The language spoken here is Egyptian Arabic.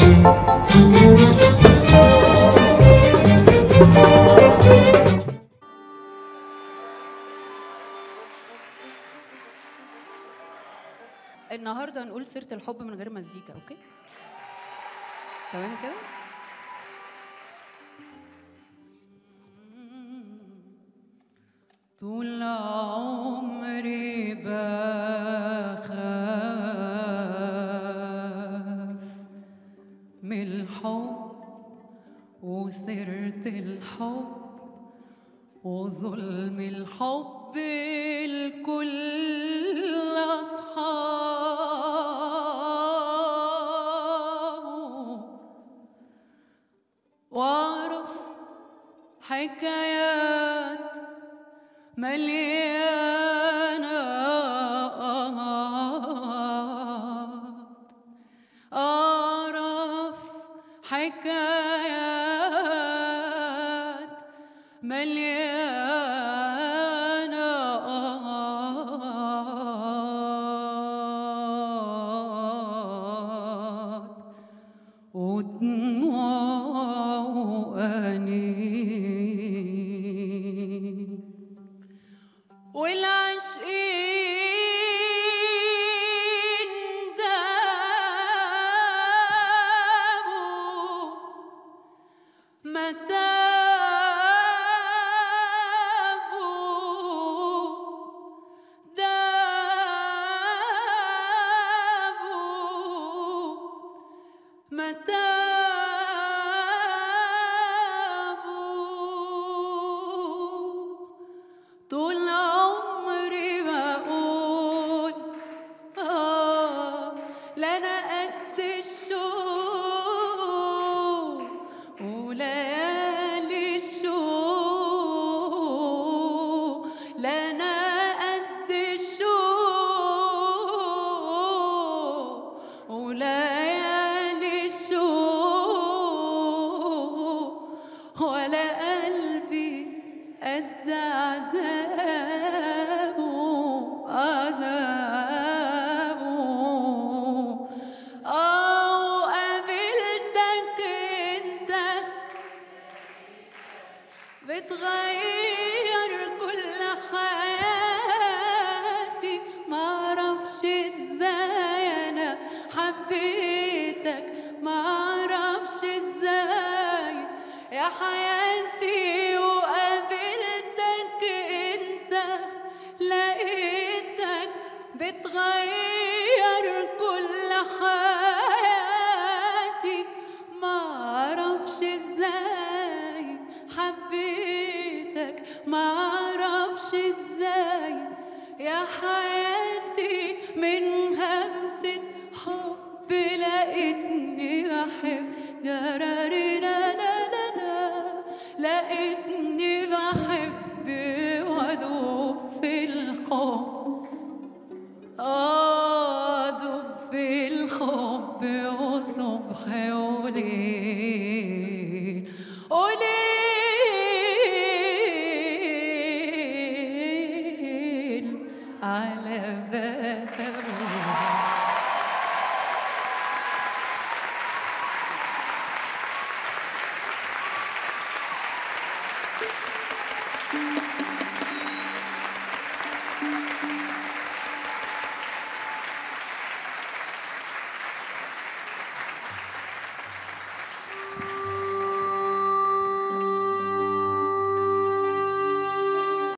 النهارده هنقول سيره الحب من غير مزيكا اوكي تمام كده طول عمري بخاف من الحب وسيرة الحب وظلم الحب الكل أصحابه وأعرف حكايات مليانة أعرف حكايات مليانة ودموع وأنين والعاشقين دابوا ما تابوا دابوا ما تابوا طول عمري بقول آه لا أنا قد الشوق وليالي الشوق لا أنا قد الشوق وليالي الشوق ولا قلبي قد عذابه عذابه أو قابلتك أنت بتغير كل حياتي معرفش ازاي انا حبيتك معرفش ازاي يا حياتي وقابلتك انت لقيتك بتغير كل حياتي معرفش ازاي حبيتك معرفش ازاي يا حياتي من همسة حب لقيتني بحب دراريرانانا لقيتني بحب وادوب في الحب أدوب في الحب وصبح وليل وليل على بابه Thank